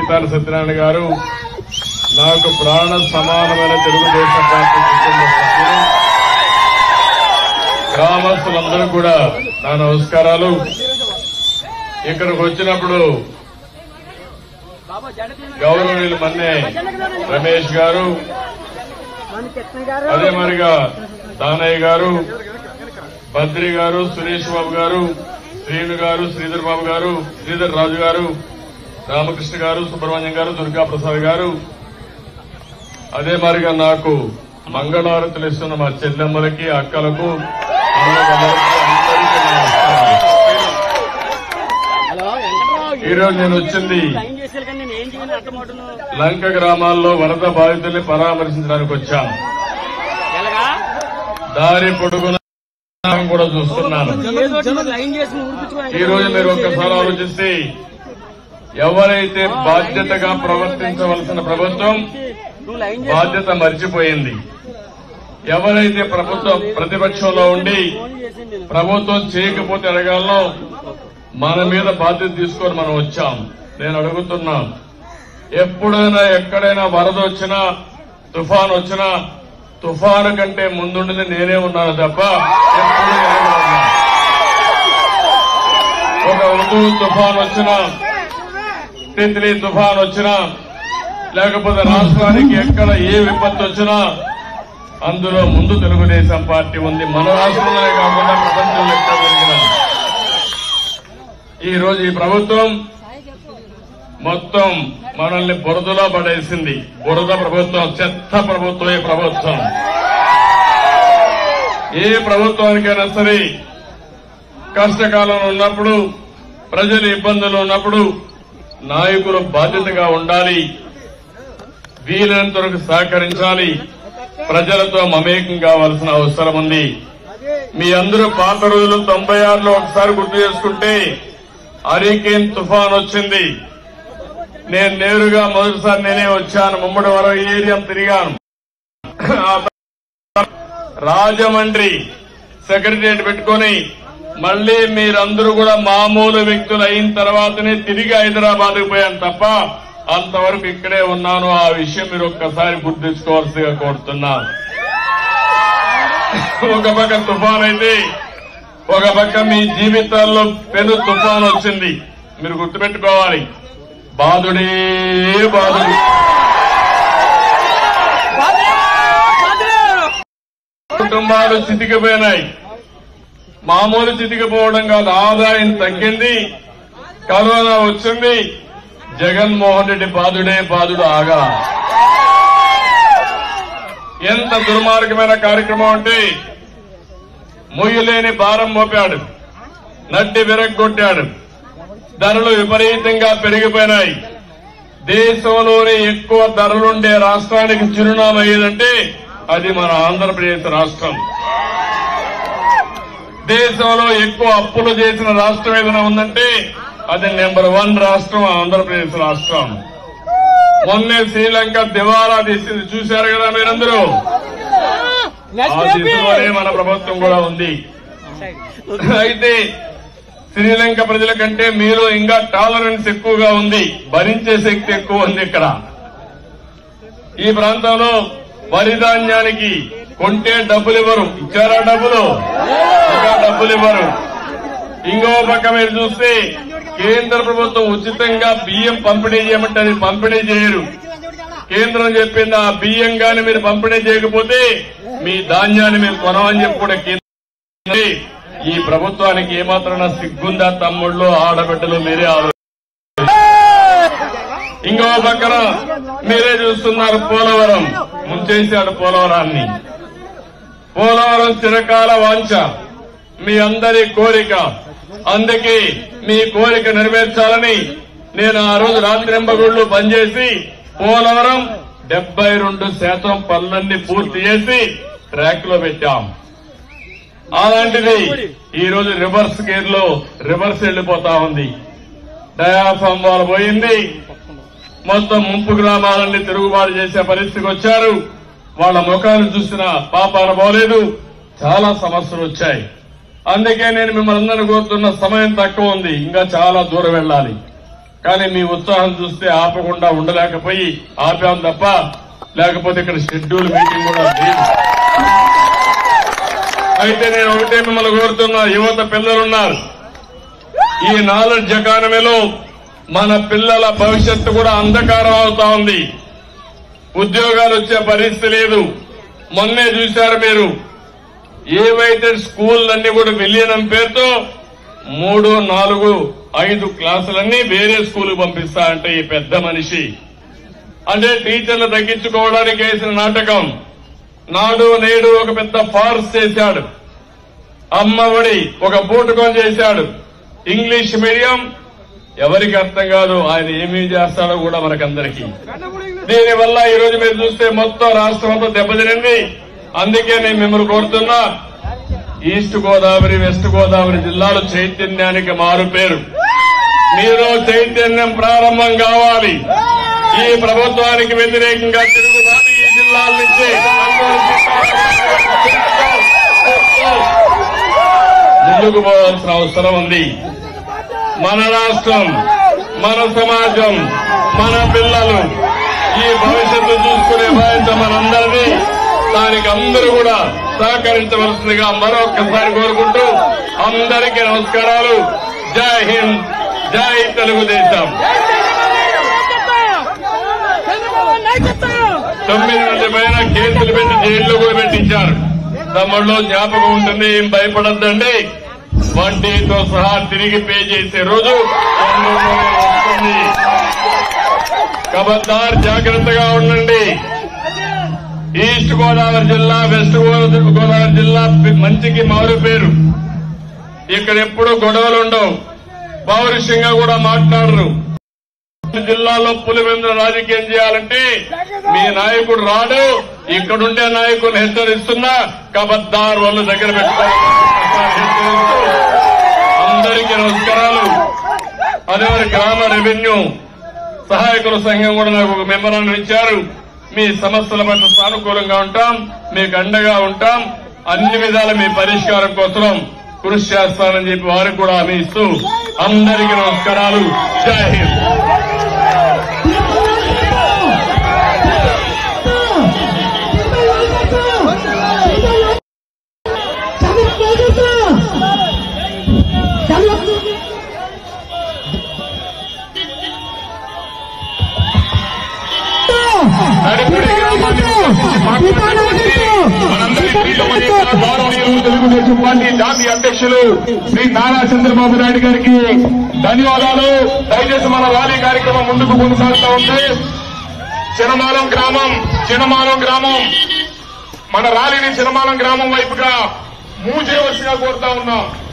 కేతారి సత్యనారాయణ గారు నాకు ప్రాణ సమానమైన తెలుగుదేశం పార్టీ కుటుంబ సభ్యులు గ్రామస్తులందరూ కూడా నా నమస్కారాలు ఇక్కడికి వచ్చినప్పుడు గౌరవనీయులు మన్నే రమేష్ గారు అదే మరిగా దానయ్య గారు బద్రి గారు సురేష్ బాబు గారు శ్రీను గారు శ్రీధర్ బాబు గారు శ్రీధర్ రాజు గారు రామకృష్ణ గారు సుబ్రహ్మణ్యం గారు దుర్గా ప్రసాద్ గారు అదే మరిగా నాకు మంగళారతులు ఇస్తున్న మా చెల్లెమ్మలకి అక్కలకు అన్నదమ్ములకి అందరికీ నా నమస్కారాలు. హలో వెంకట్రావు ఈ రోజు నేను వచ్చింది సైన్ చేశారు కానీ నేను ఏం చేయను అర్థమవుతును లంక గ్రామాల్లో వరద బాధితుల్ని పరామర్శించడానికి వచ్చాం ఎలాగా దారి పొడుగున కూడా చూస్తున్నాను ఏదో ఒకటి మరి లైన్ చేసి ఊరిపించుకో ఈ రోజు మీరు ఒక్కసారి ఆలోచిస్తే ఎవరైతే బాధ్యతగా ప్రవర్తించవలసిన ప్రభుత్వం నువ్వు లైన్ బాధ్యత మర్చిపోయింది ఎవరైతే ప్రభుత్వం ప్రతిపక్షంలో ఉండి చేసింది ప్రభుత్వం చేయకపోతే అడగాలో మన మీద బాధ్యత తీసుకొని మనం వచ్చాం నేను అడుగుతున్నాను ఎప్పుడైనా ఎక్కడైనా వరద వచ్చినా తుఫాన్ వచ్చినా తుఫాను కంటే ముందుండింది నేనే ఉన్నాను తప్ప ఎప్పుడూ నేనే ఉన్నాను. ఒక ఉదు తుఫాన్ వచ్చినా తిత్లీ తుఫాన్ వచ్చినా లేకపోతే రాష్ట్రానికి ఎక్కడ ఏ విపత్తు వచ్చినా అందులో ముందు తెలుగుదేశం పార్టీ ఉంది మన రాష్ట్రంలోనే కాకుండా ప్రపంచంలో ఎక్కడ జరిగిన ఈ రోజు ఈ ప్రభుత్వం మొత్తం మనల్ని బురదలో పడేసింది బురద ప్రభుత్వం చెత్త ప్రభుత్వం ఈ ప్రభుత్వం ఏ ప్రభుత్వానికైనా సరే కష్టకాలంలో ఉన్నప్పుడు ప్రజలు ఇబ్బందులు ఉన్నప్పుడు నాయకులు బాధ్యతగా ఉండాలి వీలైనంత వరకు సహకరించాలి ప్రజలతో మమేకం కావాల్సిన అవసరం ఉంది మీ అందరూ పాత రోజులు తొంభై ఆరులో ఒకసారి గుర్తు చేసుకుంటే హరికేన్ తుఫాన్ వచ్చింది నేను నేరుగా మొదటిసారి నేనే వచ్చాను ముమ్మడి వరం ఏరియా తిరిగాను ఆ తర్వాత రాజమండ్రి సెక్రటరియట్ పెట్టుకొని మళ్లీ మీరందరూ కూడా మామూలు వ్యక్తులు అయిన తర్వాతనే తిరిగి హైదరాబాద్ పోయాను తప్ప అంతవరకు ఇక్కడే ఉన్నాను ఆ విషయం మీరు ఒక్కసారి గుర్తుంచుకోవాల్సిగా కోరుతున్నాను ఒక పక్క తుఫాన్ అయితే ఒక పక్క మీ జీవితాల్లో పెను తుఫాన్ వచ్చింది మీరు గుర్తుపెట్టుకోవాలి బాధుడే బాధుడు కుటుంబాలు చితికిపోయినాయి మామూలు చితికిపోవడం కాదు ఆదాయం తగ్గింది కరోనా వచ్చింది జగన్మోహన్ రెడ్డి బాధుడే బాధుడు ఆగా ఎంత దుర్మార్గమైన కార్యక్రమం అంటే మొయ్యలేని భారం మోపాడు నడ్డి విరగ్గొట్టాడు ధరలు విపరీతంగా పెరిగిపోయినాయి దేశంలోనే ఎక్కువ ధరలుండే రాష్ట్రానికి చిరునామా ఏదంటే అది మన ఆంధ్రప్రదేశ్ రాష్ట్రం దేశంలో ఎక్కువ అప్పులు చేసిన రాష్ట్రం ఏదైనా ఉందంటే అది నెంబర్ వన్ రాష్ట్రం ఆంధ్రప్రదేశ్ రాష్ట్రం మొన్నే శ్రీలంక దివాలా తీసింది చూశారు కదా మీరందరూ ఆ దిశలోనే మన ప్రభుత్వం కూడా ఉంది అయితే శ్రీలంక ప్రజల కంటే మీలో ఇంకా టాలరెన్స్ ఎక్కువగా ఉంది భరించే శక్తి ఎక్కువ ఉంది ఇక్కడ ఈ ప్రాంతంలో వరి ధాన్యానికి కొంటే డబ్బులు ఇవ్వరు ఇచ్చారా డబ్బులు ఇంకా డబ్బులు ఇవ్వరు ఇంకో పక్క మీరు చూస్తే కేంద్ర ప్రభుత్వం ఉచితంగా బియ్యం పంపిణీ చేయమంటే అది పంపిణీ చేయరు కేంద్రం చెప్పింది ఆ బియ్యం గాని మీరు పంపిణీ చేయకపోతే మీ ధాన్యాన్ని మేము కొనమని చెప్పి కూడా కేంద్రం ఈ ప్రభుత్వానికి ఏమాత్రం సిగ్గుందా తమ్ముళ్ళు ఆడబిడ్డలు మీరే ఆలో ఇంకో పక్కన మీరే చూస్తున్నారు పోలవరం ముంచేశాడు పోలవరాన్ని పోలవరం చిరకాల వాంఛ మీ అందరి కోరిక అందుకే మీ కోరిక నెరవేర్చాలని నేను ఆ రోజు రాత్రింబగుళ్ళు పనిచేసి పోలవరం డెబ్బై రెండు శాతం పనులన్నీ పూర్తి చేసి ట్రాక్ లో పెట్టాం అలాంటిది ఈ రోజు రివర్స్ గేర్ లో రివర్స్ వెళ్లిపోతా ఉంది డయాఫామ్ వాల్ పోయింది మొత్తం ముంపు గ్రామాలన్నీ తిరుగుబాటు చేసే పరిస్థితికి వచ్చారు వాళ్ళ ముఖాలు చూసిన పాపాన పోలేదు చాలా సమస్యలు వచ్చాయి అందుకే నేను మిమ్మల్ని అందరినీ కోరుతున్న సమయం తక్కువ ఉంది ఇంకా చాలా దూరం వెళ్ళాలి కానీ మీ ఉత్సాహం చూస్తే ఆపకుండా ఉండలేకపోయి ఆపాం తప్ప లేకపోతే ఇక్కడ షెడ్యూల్ మీటింగ్ కూడా లేదు అయితే నేను ఒకటే మిమ్మల్ని కోరుతున్నా యువత పిల్లలున్నారు ఈ నాలెడ్జ్ ఎకానమీలో మన పిల్లల భవిష్యత్తు కూడా అంధకారం అవుతా ఉంది ఉద్యోగాలు వచ్చే పరిస్థితి లేదు మొన్నే చూశారు మీరు ఏవైతే స్కూళ్ళన్నీ కూడా విలీనం పేరుతో మూడు నాలుగు ఐదు క్లాసులన్నీ వేరే స్కూల్ పంపిస్తా అంటే ఈ పెద్ద మనిషి అంటే టీచర్లు తగ్గించుకోవడానికి వేసిన నాటకం నాడు నేడు ఒక పెద్ద ఫార్స్ చేశాడు అమ్మఒడి ఒక బూటకం చేశాడు ఇంగ్లీష్ మీడియం ఎవరికి అర్థం కాదు ఆయన ఏమీ చేస్తాడో కూడా మనకందరికీ దీనివల్ల ఈ రోజు మీరు చూస్తే మొత్తం రాష్ట్రం అంతా దెబ్బతినింది అందుకే నేను మిమ్మల్ని కోరుతున్నా ఈస్ట్ గోదావరి వెస్ట్ గోదావరి జిల్లాలు చైతన్యానికి మారు పేరు మీలో చైతన్యం ప్రారంభం కావాలి ఈ ప్రభుత్వానికి వ్యతిరేకంగా తిరుగుబాటు ఈ జిల్లాల నుంచి ముందుకు పోవాల్సిన అవసరం ఉంది మన రాష్ట్రం మన సమాజం మన పిల్లలు ఈ భవిష్యత్తు చూసుకునే బాధ్యత మనందరినీ దానికి అందరూ కూడా సహకరించవలసిందిగా మరొక్కసారి కోరుకుంటూ అందరికీ నమస్కారాలు జై హింద్ జై తెలుగుదేశం తొమ్మిది మంది పైన కేసులు పెట్టి జైల్లో కూడా పెట్టించారు తమ్ముళ్ళు జ్ఞాపకం ఉంటుంది ఏం భయపడద్దండి వడ్డీతో సహా తిరిగి పే చేసే రోజు తొందరలోనే వస్తుంది కబద్దార్ జాగ్రత్తగా ఉండండి ఈస్ట్ గోదావరి జిల్లా వెస్ట్ గోదావరి గోదావరి జిల్లా మంచికి మారు పేరు ఇక్కడ ఎప్పుడు గొడవలు ఉండవు పౌరుషంగా కూడా మాట్లాడరు జిల్లాలో పులివెందుల రాజకీయం చేయాలంటే మీ నాయకుడు రాడు ఇక్కడుండే నాయకులు హెచ్చరిస్తున్నా కబద్దార్ వాళ్ళు దగ్గర పెట్టుకోవాలి అందరికీ నమస్కారాలు అదే మరి గ్రామ రెవెన్యూ సహాయకుల సంఘం కూడా నాకు ఒక మెమరాన్ని ఇచ్చారు మీ సమస్యల పట్ల సానుకూలంగా ఉంటాం మీకు అండగా ఉంటాం అన్ని విధాల మీ పరిష్కారం కోసం కృషి చేస్తానని చెప్పి వారికి కూడా హామీ ఇస్తూ అందరికీ నమస్కారాలు జై హింద్ నడిపిడి గ్రామాన్ని ఉద్దేశించి మాట్లాడినటువంటి మనందరి ప్రియమైన గౌరవనీయులు తెలుగుదేశం పార్టీ జాతీయ అధ్యక్షులు శ్రీ నారా చంద్రబాబు నాయుడు గారికి ధన్యవాదాలు దయచేసి మన ర్యాలీ కార్యక్రమం ముందుకు కొనసాగుతూ ఉంటే చినమాలం గ్రామం చినమాలం గ్రామం మన ర్యాలీని చినమాలం గ్రామం వైపుగా మూవ్ చేయవలసిగా కోరుతా ఉన్నాం